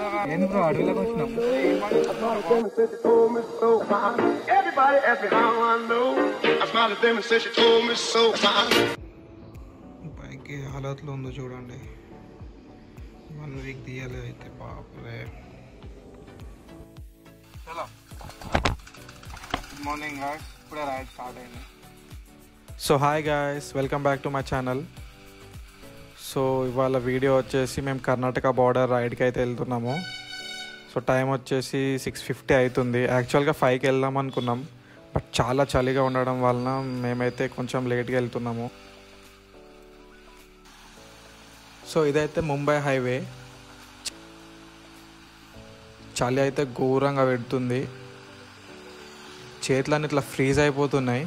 ఏంది బ్రో అడవిలోకి వచ్చినాం Everybody ask me how I know. I smiled at them and said she told me so. పైకి హాలత్లో ఉందో చూడండి వన్ వీక్ తీయాలి అయితే బాపరే చలో గుడ్ మార్నింగ్ గాయస్ ఇప్పుడే రైడ్ స్టార్ట్ అయింది so hi guys welcome back to my channel so ఇవాళ వీడియో వచ్చేసి మేము కర్ణాటక బార్డర్ రైడ్కి అయితే వెళ్తున్నాము సో టైం వచ్చేసి సిక్స్ ఫిఫ్టీ అవుతుంది యాక్చువల్గా ఫైవ్కి వెళ్దాం అనుకున్నాం బట్ చాలా చలిగా ఉండడం వలన మేమైతే కొంచెం లేట్గా వెళ్తున్నాము సో ఇదైతే ముంబై హైవే చలి అయితే ఘోరంగా పెడుతుంది చేతులన్నీ ఇట్లా ఫ్రీజ్ అయిపోతున్నాయి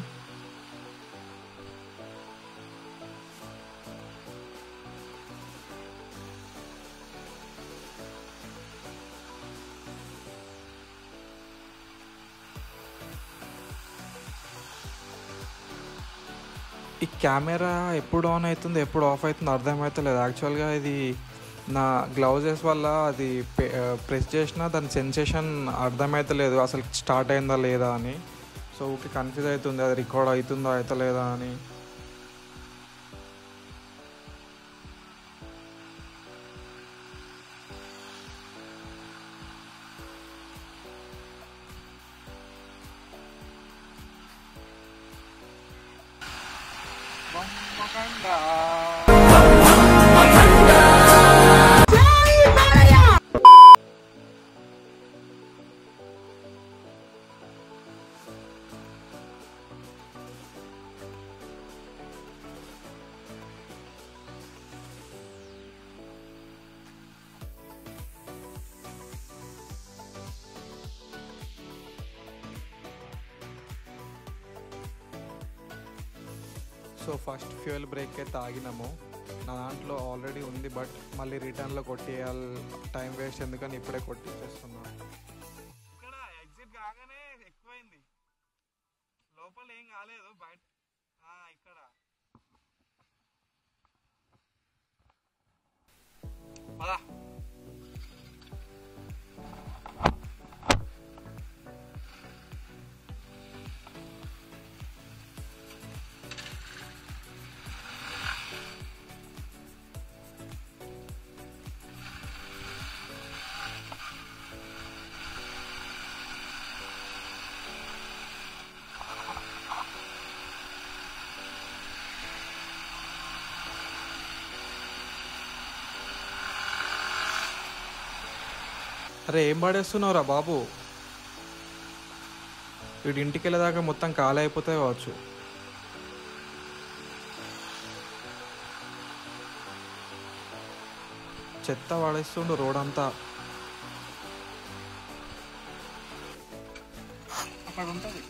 ఈ కెమెరా ఎప్పుడు ఆన్ అవుతుంది ఎప్పుడు ఆఫ్ అవుతుంది అర్థమవుతలేదు యాక్చువల్గా ఇది నా గ్లౌజెస్ వల్ల అది ప్రెస్ చేసినా దాని సెన్సేషన్ అర్థమవుతలేదు అసలు స్టార్ట్ అయిందా లేదా అని సో ఊరికి కన్ఫ్యూజ్ అవుతుంది అది రికార్డ్ అవుతుందా అవుతలేదా అని సో ఫస్ట్ ఫ్యూయల్ బ్రేక్ అయితే ఆగినాము నా దాంట్లో ఆల్రెడీ ఉంది బట్ మళ్ళీ రిటర్న్లో కొట్టేయాలి టైం వేస్ట్ ఎందుకని ఇప్పుడే కొట్టించేస్తున్నాను ఇక్కడ ఎగ్జిట్ కాగానే ఎక్కువైంది లోపల ఏం కాలేదు బయట ఇక్కడ పదా అరే ఏం పడేస్తున్నావురా బాబు వీడి ఇంటికి వెళ్ళేదాకా మొత్తం ఖాళీ అయిపోతాయి కావచ్చు చెత్త పడేస్తుండు రోడ్ అంతా అక్కడ ఉంటుంది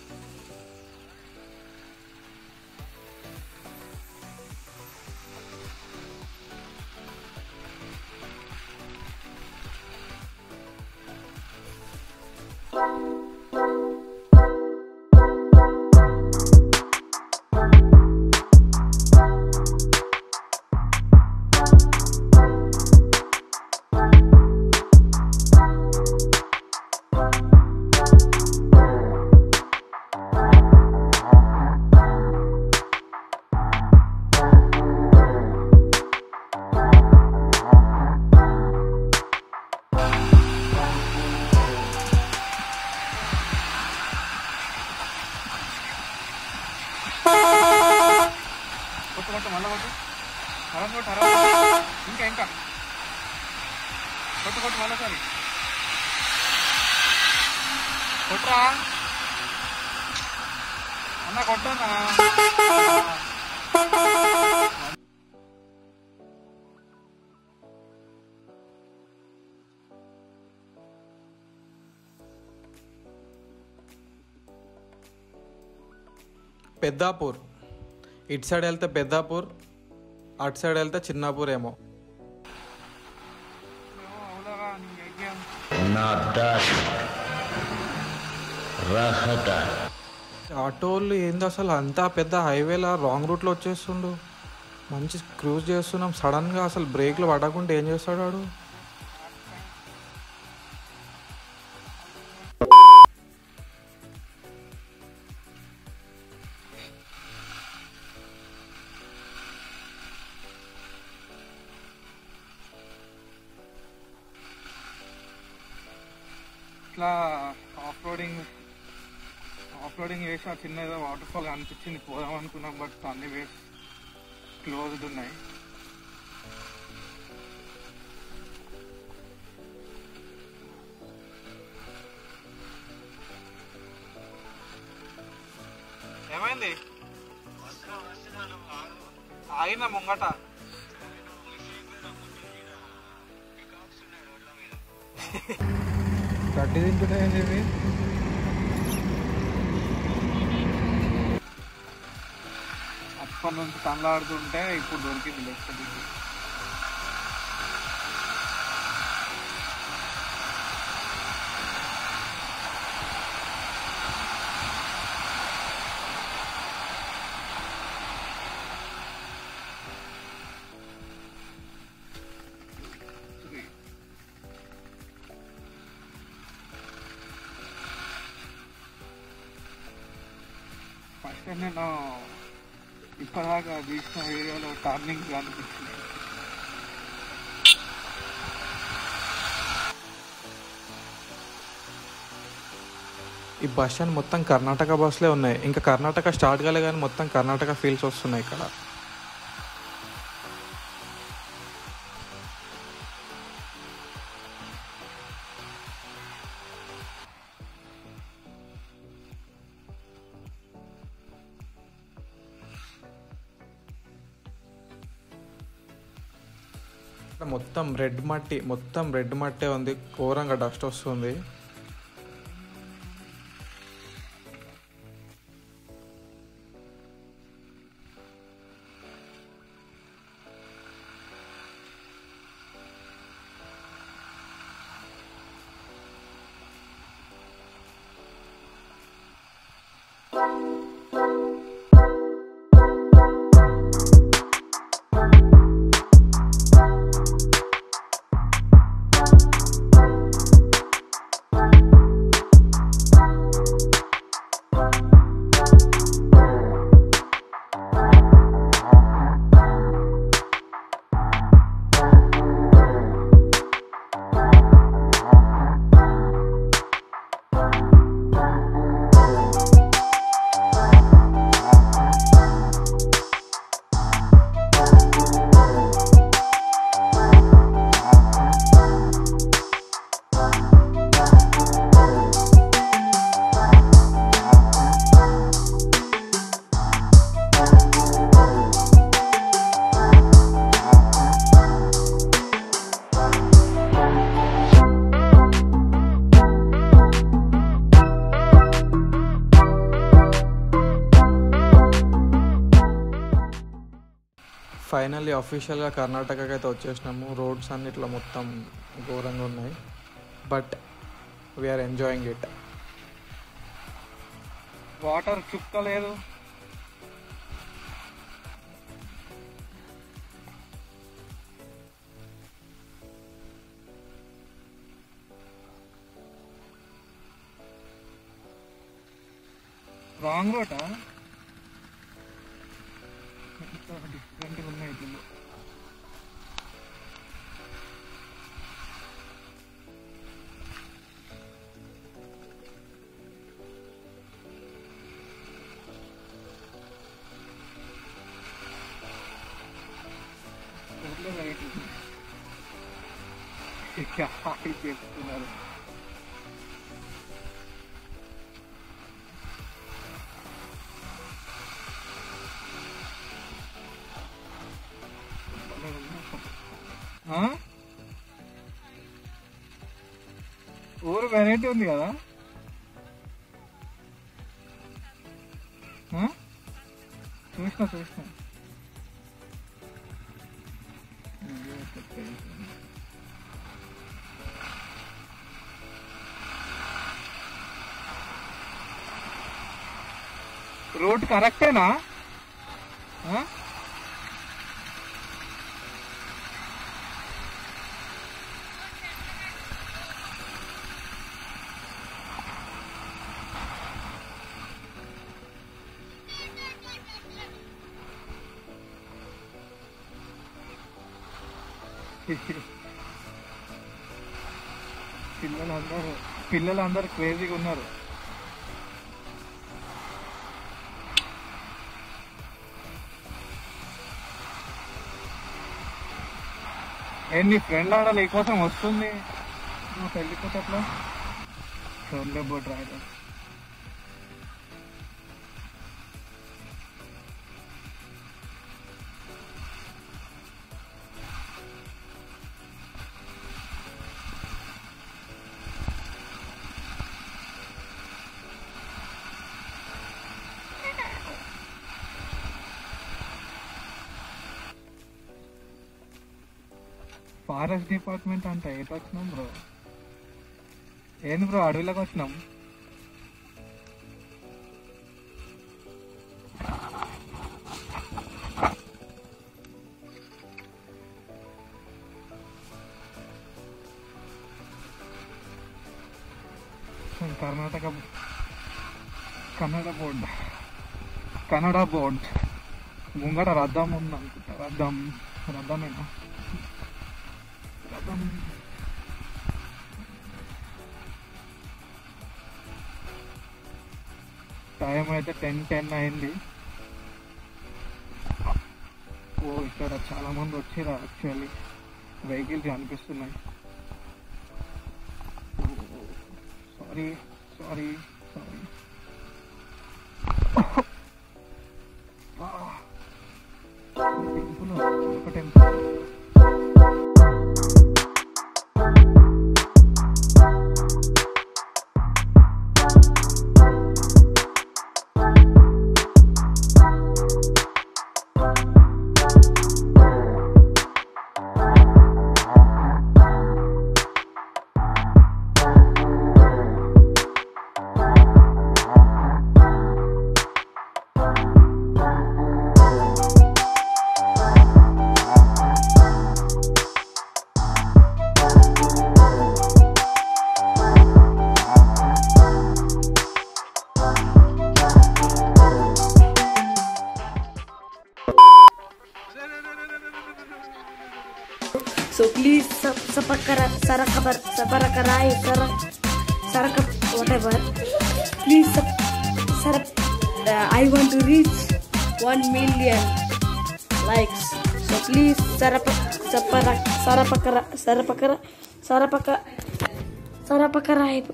కొట్టు కొట్టు మళ్ళీ కొట్టు హరం కొట్టు హరం ఇంకా ఇంకా కొట్టు కొట్టు మళ్ళీసారి కొట్టురా అన్న కొట్టన్నా పెద్దాపూర్ ఇటు సైడ్ వెళ్తే పెద్దాపూర్ అటు సైడ్ వెళ్తే చిన్నాపూర్ ఏమో नादाश रहता ఆటోలు ఏంది అసలు అంతా పెద్ద హైవేలా రాంగ్ రూట్లో వచ్చేస్తుండు మంచి క్రూజ్ చేస్తున్నాం సడన్గా అసలు బ్రేక్లు పడకుండా ఏం చేస్తాడు వాడు ఇట్లా ఆఫ్ రోడింగ్ ఆఫ్ రోడింగ్ వేసిన చిన్న ఏదో వాటర్ ఫాల్ అనిపించింది పోదాం అనుకున్నాం బట్ అన్ని వేస్ క్లోజ్డ్ ఉన్నాయి ఏమైంది ఆగిన ముంగట గడ్డి తింటున్నాయని చెప్పి అప్పటి నుంచి కళ్ళాడుతుంటే ఇప్పుడు దొరికింది లెఫ్ట్ దిక్కు ఫస్ట్ నేను ఇప్పటిదాకా తీసిన వీడియోలో టర్నింగ్ కనిపించింది ఈ బస్ స్టాండ్ మొత్తం కర్ణాటక బస్సులే ఉన్నాయి ఇంకా కర్ణాటక స్టార్ట్ కాలే కానీ మొత్తం కర్ణాటక ఫీల్స్ వస్తున్నాయి ఇక్కడ ఇక్కడ మొత్తం రెడ్ మట్టి మొత్తం రెడ్ మట్టే ఉంది ఘోరంగా డస్ట్ వస్తుంది ఫైనల్లీ అఫీషియల్గా కర్ణాటకకి అయితే వచ్చేసినాము రోడ్స్ అన్ని ఇట్లా మొత్తం ఘోరంగా ఉన్నాయి but we're enjoying it water చుక్క లేదు రాంగ్ రోటా డిఫరెంట్గా ఉన్నాయి ఇట్లా రోడ్లో వెరైటీ చెప్తున్నారు ఆ? ఊరు వెరైటీ ఉంది కదా ఆ? చూసిన చూసిన రోడ్ కరెక్టేనా ఆ? పిల్లలందరూ పిల్లలందరూ క్రేజీగా ఉన్నారు ఏ నీ ఫ్రెండ్ ఆడ నీకోసం వస్తుంది నువ్వు వెళ్ళిపోతే అట్లా సర్లే బోట్ రాయడం ఫారెస్ట్ డిపార్ట్మెంట్ అంట ఎటు వచ్చినాం బ్రో ఏంది బ్రో అడవిలోకి వచ్చినాం కర్ణాటక కన్నడ బోర్డ్ కన్నడ బోర్డ్ ముంగట రథం ఉంది అనుకుంటా రథం రథమేనా రథం టైం అయితే టెన్ టెన్ అయింది ఓ ఇక్కడ చాలా మంది వచ్చారు యాక్చువల్లీ వెహికల్స్ కనిపిస్తున్నాయి సారీ సారీ సారీ టెంపుల్ ఒక temple So please sub sapakara sarakabar sabarakarai sarak sarakap whatever. Please sub sarap. Uh, I want to reach one million likes. So please sarapak saparak sarapakara sarapakara sarapaka sarapakarai